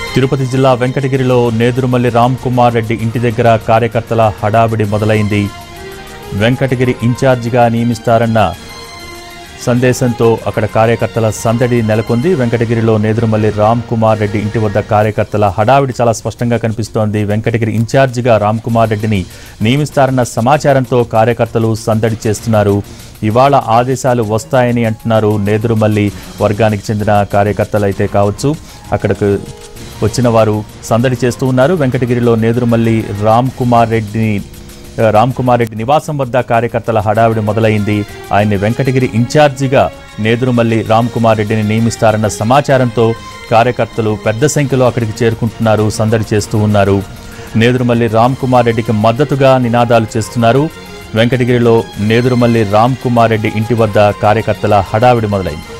తిరుపతి జిల్లా వెంకటగిరిలో నేదురుమల్లి రామ్ కుమార్ రెడ్డి ఇంటి దగ్గర కార్యకర్తల హడావిడి మొదలైంది వెంకటగిరి ఇన్ఛార్జిగా నియమిస్తారన్న సందేశంతో అక్కడ కార్యకర్తల సందడి నెలకొంది వెంకటగిరిలో నేదురుమల్లి రామ్ కుమార్ రెడ్డి ఇంటి వద్ద కార్యకర్తల హడావిడి చాలా స్పష్టంగా కనిపిస్తోంది వెంకటగిరి ఇన్ఛార్జిగా రామ్ కుమార్ రెడ్డిని నియమిస్తారన్న సమాచారంతో కార్యకర్తలు సందడి చేస్తున్నారు ఇవాళ ఆదేశాలు వస్తాయని అంటున్నారు నేదురుమల్లి వర్గానికి చెందిన కార్యకర్తలు అయితే కావచ్చు అక్కడకు వచ్చిన వారు సందడి చేస్తూ ఉన్నారు వెంకటగిరిలో నేదురుమల్లి రామ్ కుమార్ రెడ్డిని రామ్ కుమార్ రెడ్డి నివాసం వద్ద కార్యకర్తల హడావిడి మొదలైంది ఆయన్ని వెంకటగిరి ఇన్ఛార్జిగా నేదురుమల్లి రామ్ కుమార్ రెడ్డిని నియమిస్తారన్న సమాచారంతో కార్యకర్తలు పెద్ద సంఖ్యలో అక్కడికి చేరుకుంటున్నారు సందడి చేస్తూ ఉన్నారు నేదురుమల్లి రామ్ కుమార్ రెడ్డికి మద్దతుగా నినాదాలు చేస్తున్నారు వెంకటగిరిలో నేదురుమల్లి రామ్ కుమార్ రెడ్డి ఇంటి వద్ద కార్యకర్తల హడావిడి మొదలైంది